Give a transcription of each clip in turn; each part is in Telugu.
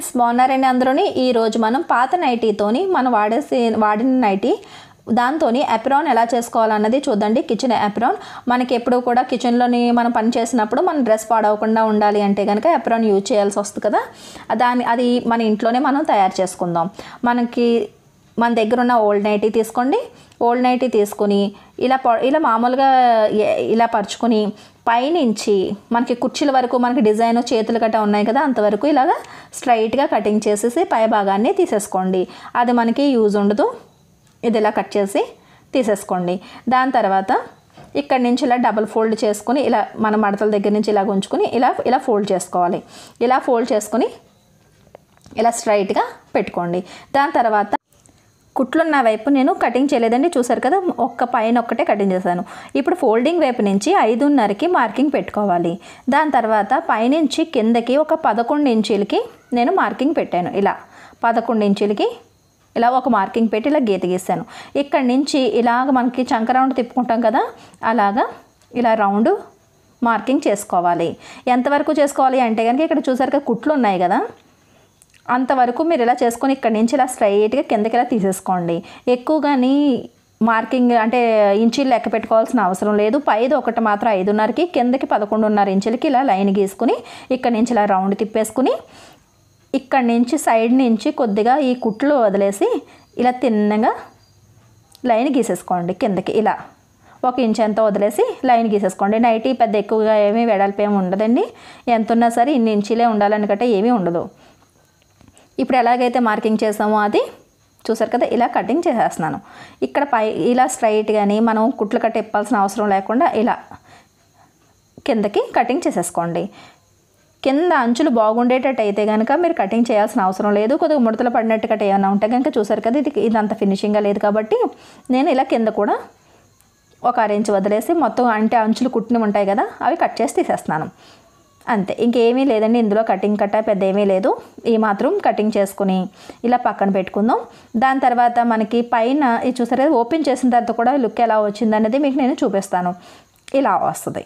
ఫ్రెండ్స్ బాగున్నారండి అందరూని ఈరోజు మనం పాత నైటీతోని మనం వాడేసి వాడిన నైటీ దాంతోని అప్రాన్ ఎలా చేసుకోవాలన్నది చూద్దండి కిచెన్ అప్రాన్ మనకి ఎప్పుడు కూడా కిచెన్లోని మనం పని చేసినప్పుడు మన డ్రెస్ పాడవకుండా ఉండాలి అంటే కనుక అప్రాన్ యూజ్ చేయాల్సి వస్తుంది కదా దాన్ని అది మన ఇంట్లోనే మనం తయారు చేసుకుందాం మనకి మన దగ్గర ఉన్న ఓల్డ్ నైటీ తీసుకోండి ఓల్డ్ నైటీ తీసుకొని ఇలా పొ ఇలా మామూలుగా ఎ- ఇలా పరుచుకొని పైనుంచి మనకి కుర్చీల వరకు మనకి డిజైన్ చేతులు గట్రా ఉన్నాయి కదా అంతవరకు ఇలాగా స్ట్రైట్గా కటింగ్ చేసేసి పై భాగాన్ని తీసేసుకోండి అది మనకి యూజ్ ఉండదు ఇది ఇలా కట్ చేసి తీసేసుకోండి దాని తర్వాత ఇక్కడ నుంచి ఇలా డబుల్ ఫోల్డ్ చేసుకుని ఇలా మన మడతల దగ్గర నుంచి ఇలా ఉంచుకొని ఇలా ఇలా ఫోల్డ్ చేసుకోవాలి ఇలా ఫోల్డ్ చేసుకొని ఇలా స్ట్రైట్గా పెట్టుకోండి దాని తర్వాత కుట్లున్న వైపు నేను కటింగ్ చేయలేదండి చూసారు కదా ఒక్క పైన ఒక్కటే కటింగ్ చేశాను ఇప్పుడు ఫోల్డింగ్ వైపు నుంచి ఐదున్నరకి మార్కింగ్ పెట్టుకోవాలి దాని తర్వాత పైనుంచి కిందకి ఒక పదకొండు ఇంచులకి నేను మార్కింగ్ పెట్టాను ఇలా పదకొండు ఇంచులకి ఇలా ఒక మార్కింగ్ పెట్టి ఇలా గీత గీసాను ఇక్కడి నుంచి ఇలాగ మనకి చంక రౌండ్ తిప్పుకుంటాం కదా అలాగా ఇలా రౌండ్ మార్కింగ్ చేసుకోవాలి ఎంతవరకు చేసుకోవాలి అంటే కనుక ఇక్కడ చూసారు కదా కుట్లు ఉన్నాయి కదా అంతవరకు మీరు ఇలా చేసుకొని ఇక్కడ నుంచి ఇలా స్ట్రైట్గా కిందకి ఇలా తీసేసుకోండి ఎక్కువగాని మార్కింగ్ అంటే ఇంచీలు లెక్క పెట్టుకోవాల్సిన అవసరం లేదు పైది ఒకటి మాత్రం ఐదున్నరకి కిందకి పదకొండున్నర ఇంచులకి ఇలా లైన్ గీసుకుని ఇక్కడ నుంచి ఇలా రౌండ్ తిప్పేసుకుని ఇక్కడ నుంచి సైడ్ నుంచి కొద్దిగా ఈ కుట్లు వదిలేసి ఇలా తిన్నగా లైన్ గీసేసుకోండి కిందకి ఇలా ఒక ఇంచ్ ఎంత వదిలేసి లైన్ గీసేసుకోండి నైటీ పెద్ద ఎక్కువగా ఏమీ వెడల్పు ఏమి ఉండదండి ఎంత ఉన్నా సరే ఇన్ని ఇంచీలే ఉండాలని గట్రా ఏమీ ఉండదు ఇప్పుడు ఎలాగైతే మార్కింగ్ చేసామో అది చూసారు కదా ఇలా కటింగ్ చేసేస్తున్నాను ఇక్కడ పై ఇలా స్ట్రైట్గాని మనం కుట్లు కట్టి ఇప్పాల్సిన అవసరం లేకుండా ఇలా కిందకి కటింగ్ చేసేసుకోండి కింద అంచులు బాగుండేటట్టు అయితే కనుక మీరు కటింగ్ చేయాల్సిన అవసరం లేదు కొద్దిగా ముడతలు పడినట్టు గట్రా ఏమైనా ఉంటే కనుక చూసారు కదా ఇది ఇదంత ఫినిషింగ్గా లేదు కాబట్టి నేను ఇలా కింద కూడా ఒక అరెంజ్ వదిలేసి మొత్తం అంటే అంచులు కుట్టినవి ఉంటాయి కదా అవి కట్ చేసి తీసేస్తున్నాను అంతే ఇంకేమీ లేదండి ఇందులో కటింగ్ కట్ట పెద్ద ఏమీ లేదు ఈ మాత్రం కటింగ్ చేసుకుని ఇలా పక్కన పెట్టుకుందాం దాని తర్వాత మనకి పైన ఇది చూసారా ఓపెన్ చేసిన తర్వాత కూడా లుక్ ఎలా వచ్చింది అనేది మీకు నేను చూపిస్తాను ఇలా వస్తుంది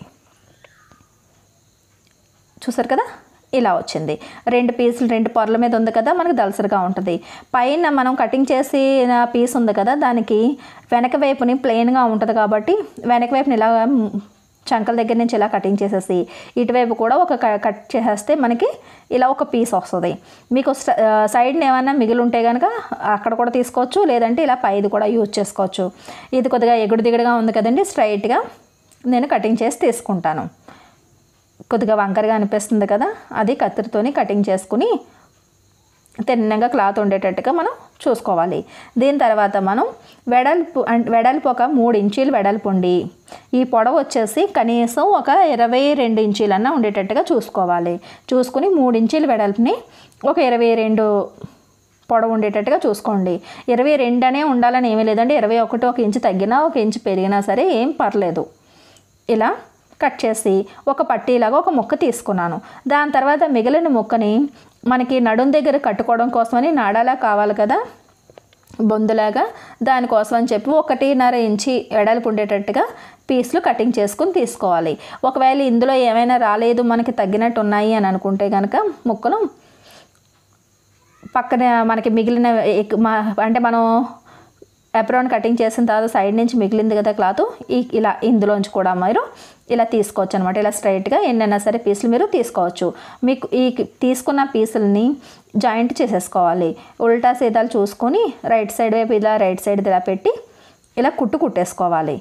చూసారు కదా ఇలా వచ్చింది రెండు పీసులు రెండు పొరల మీద ఉంది కదా మనకి దలసరిగా ఉంటుంది పైన మనం కటింగ్ చేసిన పీస్ ఉంది కదా దానికి వెనక వైపుని ప్లెయిన్గా ఉంటుంది కాబట్టి వెనక వైపుని ఇలా చంకల దగ్గర నుంచి ఇలా కటింగ్ చేసేసి ఇటువైపు కూడా ఒక క- కట్ చేసేస్తే మనకి ఇలా ఒక పీస్ వస్తుంది మీకు స- ఆ, సైడ్ని ఏమైనా మిగిలి ఉంటే కనుక అక్కడ కూడా తీసుకోవచ్చు లేదంటే ఇలా పైది కూడా యూజ్ చేసుకోవచ్చు ఇది కొద్దిగా ఎగుడు దిగుడుగా ఉంది కదండి స్ట్రైట్గా నేను కటింగ్ చేసి తీసుకుంటాను కొద్దిగా వంకరగా అనిపిస్తుంది కదా అది కత్తిరితోని కటింగ్ చేసుకుని తిన్నగా క్లాత్ ఉండేటట్టుగా మనం చూసుకోవాలి దీని తర్వాత మనం వెడల్పు అం- వెడల్పు ఒక మూడు ఇంచీలు వెడల్పు ఉండి ఈ పొడవు వచ్చేసి కనీసం ఒక ఇరవై రెండు ఇంచీలన్నా ఉండేటట్టుగా చూసుకోవాలి చూసుకుని మూడు ఇంచీలు వెడల్పుని ఒక ఇరవై రెండు పొడవు ఉండేటట్టుగా చూసుకోండి ఇరవై రెండు అనే ఉండాలని ఏమీ లేదండి ఇరవై ఒకటి ఒక ఇంచు తగ్గినా ఒక ఇంచు పెరిగినా సరే ఏం పర్లేదు ఇలా కట్ చేసి ఒక పట్టీలాగా ఒక ముక్క తీసుకున్నాను దాని తర్వాత మిగిలిన ముక్కని మనకి నడుం దగ్గర కట్టుకోవడం కోసమని నాడాలా కావాలి కదా బొందులాగా దానికోసం అని చెప్పి ఒకటిన్నర ఇంచి వెడల్పు ఉండేటట్టుగా పీస్లు కటింగ్ చేసుకుని తీసుకోవాలి ఒకవేళ ఇందులో ఏమైనా రాలేదు మనకి తగ్గినట్టు ఉన్నాయి అని అనుకుంటే కనుక ముక్కలు పక్కన మనకి మిగిలిన ఎక్- మా- అంటే మనం అప్రాన్ కటింగ్ చేసిన తర్వాత సైడ్ నుంచి మిగిలింది కదా క్లాత్ ఈ ఇలా ఇందులోంచి కూడా మీరు ఇలా తీసుకోవచ్చు అనమాట ఇలా స్ట్రైట్గా ఎన్నైనా సరే పీసులు మీరు తీసుకోవచ్చు మీకు ఈ తీసుకున్న పీసులని జాయింట్ చేసేసుకోవాలి ఉల్టా సీదాలు చూసుకొని రైట్ సైడ్ వైపు ఇలా రైట్ సైడ్ ఇలా పెట్టి ఇలా కుట్టు కుట్టేసుకోవాలి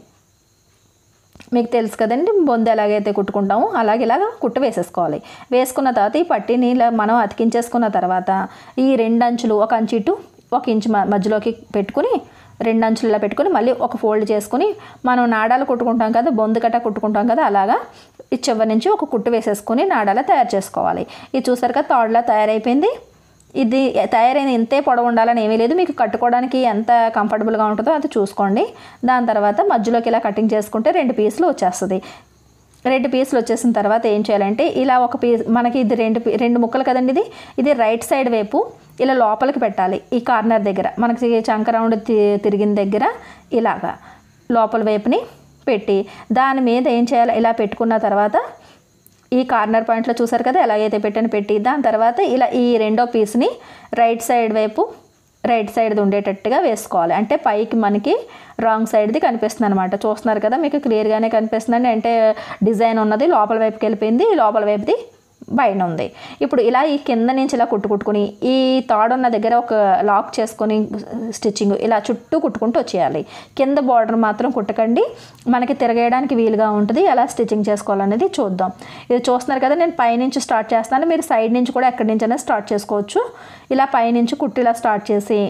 మీకు తెలుసు కదండి బొందు ఎలాగైతే కుట్టుకుంటామో అలాగే ఇలాగ కుట్టు వేసేసుకోవాలి వేసుకున్న తర్వాత ఈ పట్టీని ఇలా మనం అతికించేసుకున్న తర్వాత ఈ రెండు అంచులు ఒక అంచు ఇటు ఒక ఇంచు మ- మధ్యలోకి పెట్టుకుని రెండు అంచులు ఇలా పెట్టుకుని మళ్ళీ ఒక ఫోల్డ్ చేసుకుని మనం నాడాలు కుట్టుకుంటాం కదా బొందు కట్ట కుట్టుకుంటాం కదా అలాగా ఈ చివరి నుంచి ఒక కుట్టు వేసేసుకుని నాడాల తయారు చేసుకోవాలి ఇది చూసారు కదా తాడులా తయారైపోయింది ఇది తయారైన ఇంతే పొడవు ఉండాలని ఏమీ లేదు మీకు కట్టుకోవడానికి ఎంత కంఫర్టబుల్గా ఉంటుందో అది చూసుకోండి దాని తర్వాత మధ్యలోకి ఇలా కటింగ్ చేసుకుంటే రెండు పీసులు వచ్చేస్తుంది రెండు పీసులు వచ్చేసిన తర్వాత ఏం చేయాలంటే ఇలా ఒక పీస్ మనకి ఇది రెండు పీ- రెండు ముక్కలు కదండి ఇది ఇది రైట్ సైడ్ వైపు ఇలా లోపలికి పెట్టాలి ఈ కార్నర్ దగ్గర మనకి చంక రౌండ్ తి- తిరిగిన దగ్గర ఇలాగా లోపల వైపుని పెట్టి దాని మీద ఏం చేయాలి ఇలా పెట్టుకున్న తర్వాత ఈ కార్నర్ పాయింట్లో చూసారు కదా ఎలాగైతే పెట్టాను పెట్టి దాని తర్వాత ఇలా ఈ రెండో పీస్ని రైట్ సైడ్ వైపు రైట్ సైడ్ది ఉండేటట్టుగా వేసుకోవాలి అంటే పైకి మనకి రాంగ్ సైడ్ది కనిపిస్తుంది అనమాట చూస్తున్నారు కదా మీకు క్లియర్గానే కనిపిస్తుందండి అంటే డిజైన్ ఉన్నది లోపల వైపుకి వెళ్ళిపోయింది లోపల వైపుది బయట ఉంది ఇప్పుడు ఇలా ఈ కింద నుంచి ఇలా కుట్టు కుట్టుకుని ఈ తాడు ఉన్న దగ్గర ఒక లాక్ చేసుకొని స్టిచ్చింగ్ ఇలా చుట్టూ కుట్టుకుంటూ వచ్చేయాలి కింద బార్డర్ మాత్రం కుట్టకండి మనకి తిరగేయడానికి వీలుగా ఉంటుంది ఎలా స్టిచ్చింగ్ చేసుకోవాలనేది చూద్దాం ఇది చూస్తున్నారు కదా నేను పైనుంచి స్టార్ట్ చేస్తాను మీరు సైడ్ నుంచి కూడా ఎక్కడి నుంచైనా స్టార్ట్ చేసుకోవచ్చు ఇలా పైనుంచి కుట్టు ఇలా స్టార్ట్ చేసి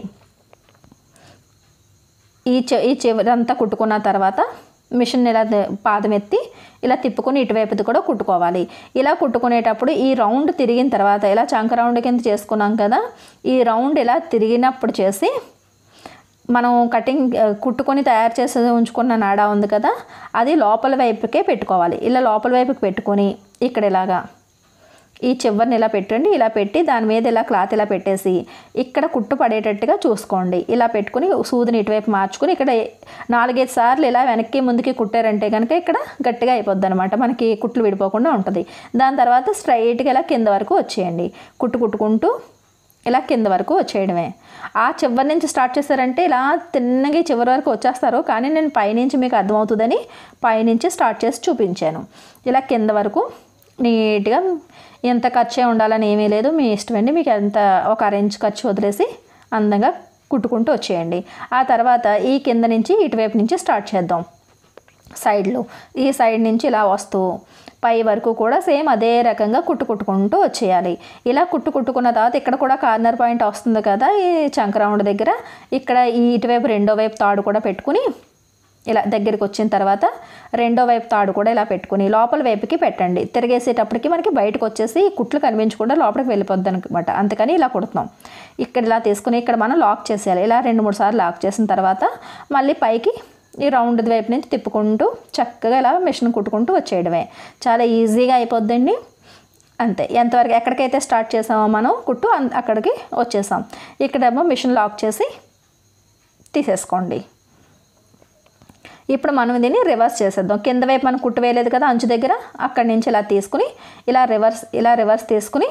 ఈ చె ఈ చివరంతా కుట్టుకున్న తర్వాత మిషన్ ఇలా ద- పాదం ఎత్తి ఇలా తిప్పుకొని ఇటువైపుది కూడా కుట్టుకోవాలి ఇలా కుట్టుకునేటప్పుడు ఈ రౌండ్ తిరిగిన తర్వాత ఇలా చంక రౌండ్ కింద చేసుకున్నాం కదా ఈ రౌండ్ ఇలా తిరిగినప్పుడు చేసి మనం కటింగ్ ఆ, కుట్టుకొని తయారు చేసి ఉంచుకున్న నాడా ఉంది కదా అది లోపల వైపుకే పెట్టుకోవాలి ఇలా లోపల వైపుకి పెట్టుకొని ఇక్కడ ఇలాగా ఈ చివరిని ఇలా పెట్టండి ఇలా పెట్టి దాని మీద ఇలా క్లాత్ ఇలా పెట్టేసి ఇక్కడ కుట్టు పడేటట్టుగా చూసుకోండి ఇలా పెట్టుకుని సూదిని ఇటువైపు మార్చుకుని ఇక్కడ నాలుగైదు సార్లు ఇలా వెనక్కి ముందుకి కుట్టారంటే కనుక ఇక్కడ గట్టిగా అయిపోద్ది అనమాట మనకి కుట్లు విడిపోకుండా ఉంటుంది దాని తర్వాత స్ట్రైట్గా ఇలా కింద వరకు వచ్చేయండి కుట్టు కుట్టుకుంటూ ఇలా కింద వరకు వచ్చేయడమే ఆ చివరి నుంచి స్టార్ట్ చేశారంటే ఇలా తిన్నగా ఈ చివరి వరకు వచ్చేస్తారు కానీ నేను పైనుంచి మీకు అర్థమవుతుందని పైనుంచి స్టార్ట్ చేసి చూపించాను ఇలా కింద వరకు నీట్గా ఎంత ఖర్చే ఉండాలని ఏమీ లేదు మీ ఇష్టమండి మీకు ఎంత ఒక అర ఇంచ్ ఖర్చు వదిలేసి అందంగా కుట్టుకుంటూ వచ్చేయండి ఆ తర్వాత ఈ కింద నుంచి ఇటువైపు నుంచి స్టార్ట్ చేద్దాం సైడ్లు ఈ సైడ్ నుంచి ఇలా వస్తూ పై వరకు కూడా సేమ్ అదే రకంగా కుట్టు కుట్టుకుంటూ వచ్చేయాలి ఇలా కుట్టు కుట్టుకున్న తర్వాత ఇక్కడ కూడా కార్నర్ పాయింట్ వస్తుంది కదా ఈ చంకరౌండ్ దగ్గర ఇక్కడ ఈ ఇటువైపు రెండో వైపు తాడు కూడా పెట్టుకుని ఇలా దగ్గరికి వచ్చిన తర్వాత రెండో వైపు తాడు కూడా ఇలా పెట్టుకుని లోపల వైపుకి పెట్టండి తిరిగేసేటప్పటికి మనకి బయటకు వచ్చేసి ఈ కుట్లు కనిపించకుండా లోపలికి వెళ్ళిపోద్ది అనమాట అందుకని ఇలా కుడుతున్నాం ఇక్కడ ఇలా తీసుకుని ఇక్కడ మనం లాక్ చేసేయాలి ఇలా రెండు మూడు సార్లు లాక్ చేసిన తర్వాత మళ్ళీ పైకి ఈ రౌండ్ వైపు నుంచి తిప్పుకుంటూ చక్కగా ఇలా మిషన్ కుట్టుకుంటూ వచ్చేయడమే చాలా ఈజీగా అయిపోద్దండి అంతే ఎంతవరకు ఎక్కడికైతే స్టార్ట్ చేసామో మనం కుట్టు అన్- అక్కడికి వచ్చేసాం ఇక్కడేమో మిషన్ లాక్ చేసి తీసేసుకోండి ఇప్పుడు మనం దీన్ని రివర్స్ చేసేద్దాం కింద వైపు మనం కుట్టు వేయలేదు కదా అంచు దగ్గర అక్కడి నుంచి ఇలా తీసుకుని ఇలా రివర్స్ ఇలా రివర్స్ తీసుకుని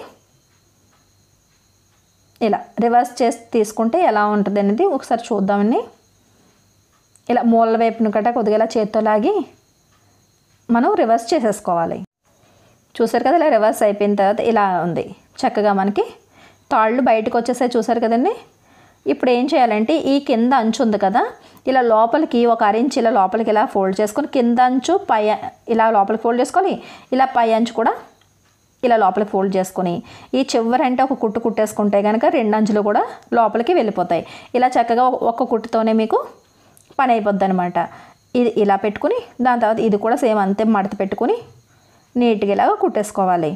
ఇలా రివర్స్ చేసి తీసుకుంటే ఎలా ఉంటుంది అనేది ఒకసారి చూద్దామండి ఇలా మూల వైపును కట్ట కొద్దిగా ఇలా చేత్తో లాగి మనం రివర్స్ చేసేసుకోవాలి చూసారు కదా ఇలా రివర్స్ అయిపోయిన తర్వాత ఇలా ఉంది చక్కగా మనకి తాళ్ళు బయటకు వచ్చేసాయి చూసారు కదండి ఇప్పుడు ఏం చేయాలంటే ఈ కింద అంచు ఉంది కదా ఇలా లోపలికి ఒక అరెంజ్ ఇలా లోపలికి ఇలా ఫోల్డ్ చేసుకొని కింద అంచు పై ఇలా లోపలికి ఫోల్డ్ చేసుకోవాలి ఇలా పై అంచు కూడా ఇలా లోపలికి ఫోల్డ్ చేసుకొని ఈ చివరి అంటే ఒక కుట్టు కుట్టేసుకుంటే కనుక రెండు అంచులు కూడా లోపలికి వెళ్ళిపోతాయి ఇలా చక్కగా ఒక- ఒక్క కుట్టుతోనే మీకు పని అయిపోద్ది అనమాట ఇది ఇలా పెట్టుకుని దాని తర్వాత ఇది కూడా సేమ్ అంతే మడత పెట్టుకుని నీట్గా ఇలాగ కుట్టేసుకోవాలి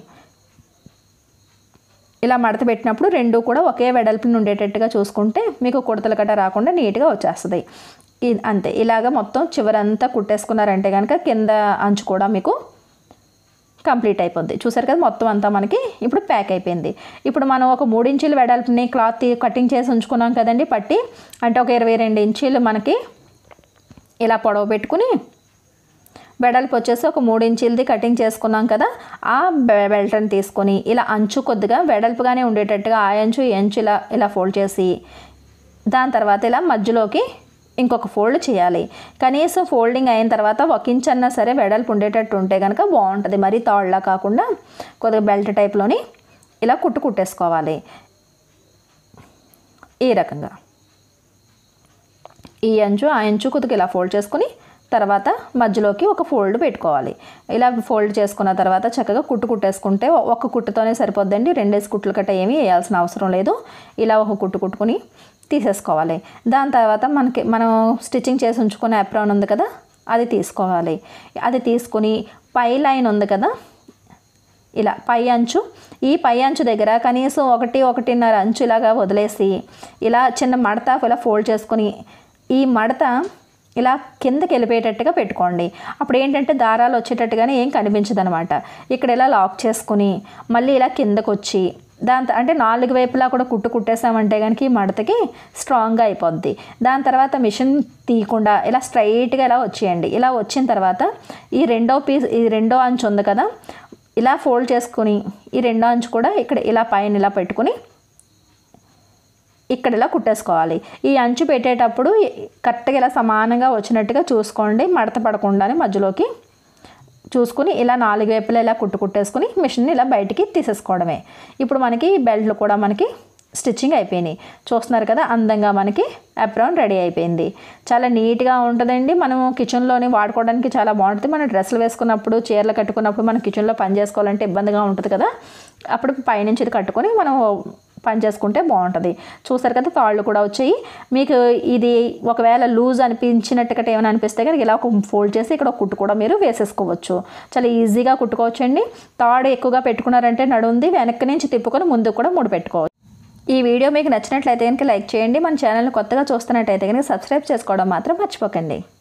ఇలా మడత పెట్టినప్పుడు రెండు కూడా ఒకే వెడల్పుని ఉండేటట్టుగా చూసుకుంటే మీకు కుడతలు కట్ట రాకుండా నీట్గా వచ్చేస్తుంది ఇది అంతే ఇలాగ మొత్తం చివరంతా కుట్టేసుకున్నారంటే కనుక కింద అంచు కూడా మీకు కంప్లీట్ అయిపోద్ది చూసారు కదా మొత్తం అంతా మనకి ఇప్పుడు ప్యాక్ అయిపోయింది ఇప్పుడు మనం ఒక మూడు ఇంచుల వెడల్పుని క్లాత్ కటింగ్ చేసి ఉంచుకున్నాం కదండి పట్టి అంటే ఒక ఇరవై రెండు ఇంచీలు మనకి ఇలా పొడవు పెట్టుకుని వెడల్పు వచ్చేసి ఒక మూడు ఇంచీలది కటింగ్ చేసుకున్నాం కదా ఆ బె- బెల్ట్ని తీసుకొని ఇలా అంచు కొద్దిగా వెడల్పుగానే ఉండేటట్టుగా ఆ అంచు ఈ అంచు ఇలా ఇలా ఫోల్డ్ చేసి దాని తర్వాత ఇలా మధ్యలోకి ఇంకొక ఫోల్డ్ చేయాలి కనీసం ఫోల్డింగ్ అయిన తర్వాత ఒక ఇంచ్ అన్నా సరే వెడల్పు ఉండేటట్టు ఉంటే కనుక బాగుంటుంది మరీ తాళ్ళ కాకుండా కొద్దిగా బెల్ట్ టైప్లోని ఇలా కుట్టు కుట్టేసుకోవాలి ఈ రకంగా ఈ అంచు ఆ అంచు కొద్దిగా ఇలా ఫోల్డ్ చేసుకుని తర్వాత మధ్యలోకి ఒక ఫోల్డ్ పెట్టుకోవాలి ఇలా ఫోల్డ్ చేసుకున్న తర్వాత చక్కగా కుట్టు కుట్టేసుకుంటే ఒ- ఒక్క కుట్టుతోనే సరిపోద్దండి రెండేసి కుట్లు కట్ట ఏమీ వేయాల్సిన అవసరం లేదు ఇలా ఒక కుట్టు కుట్టుకుని తీసేసుకోవాలి దాని తర్వాత మనకి మనం స్టిచ్చింగ్ చేసి ఉంచుకునే అప్రాన్ ఉంది కదా అది తీసుకోవాలి అది తీసుకుని పై లైన్ ఉంది కదా ఇలా పై అంచు ఈ పై అంచు దగ్గర కనీసం ఒకటి ఒకటిన్నర అంచు ఇలాగా వదిలేసి ఇలా చిన్న మడత ఇలా ఫోల్డ్ చేసుకుని ఈ మడత ఇలా కిందకి వెళ్ళిపోయేటట్టుగా పెట్టుకోండి అప్పుడు ఏంటంటే దారాలు వచ్చేటట్టుగానే ఏం కనిపించదు అనమాట ఇక్కడ ఇలా లాక్ చేసుకుని మళ్ళీ ఇలా కిందకు వచ్చి దాని త- అంటే నాలుగు వైపులా కూడా కుట్టు కుట్టేసామంటే కనుక ఈ మడతకి స్ట్రాంగ్గా అయిపోద్ది దాని తర్వాత మిషన్ తీయకుండా ఇలా స్ట్రైట్గా ఇలా వచ్చేయండి ఇలా వచ్చిన తర్వాత ఈ రెండో పీస్ ఈ రెండో అంచు ఉంది కదా ఇలా ఫోల్డ్ చేసుకుని ఈ రెండో అంచు కూడా ఇక్కడ ఇలా పైన ఇలా పెట్టుకుని ఇక్కడ ఇలా కుట్టేసుకోవాలి ఈ అంచు పెట్టేటప్పుడు కరెక్ట్గా ఇలా సమానంగా వచ్చినట్టుగా చూసుకోండి మడత పడకుండానే మధ్యలోకి చూసుకుని ఇలా నాలుగు వైపులా ఇలా కుట్టు కుట్టేసుకుని మిషన్ ఇలా బయటికి తీసేసుకోవడమే ఇప్పుడు మనకి బెల్ట్లు కూడా మనకి స్టిచ్చింగ్ అయిపోయినాయి చూస్తున్నారు కదా అందంగా మనకి అప్రాన్ రెడీ అయిపోయింది చాలా నీట్గా ఉంటుందండి మనం కిచెన్లోని వాడుకోవడానికి చాలా బాగుంటుంది మనం డ్రెస్సులు వేసుకున్నప్పుడు చీరలు కట్టుకున్నప్పుడు మనం కిచెన్లో పని చేసుకోవాలంటే ఇబ్బందిగా ఉంటుంది కదా అప్పుడు పైనుంచి ఇది కట్టుకొని మనం పని చేసుకుంటే బాగుంటుంది చూసారు కదా తాళ్ళు కూడా వచ్చాయి మీకు ఇది ఒకవేళ లూజ్ అనిపించినట్టుగా ఏమైనా అనిపిస్తే కనుక ఇలా ఒక ఫోల్డ్ చేసి ఇక్కడ ఒక కుట్టు కూడా మీరు వేసేసుకోవచ్చు చాలా ఈజీగా కుట్టుకోవచ్చండి తాడు ఎక్కువగా పెట్టుకున్నారంటే నడుంది వెనక్కి నుంచి తిప్పుకొని ముందుకు కూడా ముడి పెట్టుకోవచ్చు ఈ వీడియో మీకు నచ్చినట్లయితే కనుక లైక్ చేయండి మన ఛానల్ని కొత్తగా చూస్తున్నట్టయితే కనుక సబ్స్క్రైబ్ చేసుకోవడం మాత్రం మర్చిపోకండి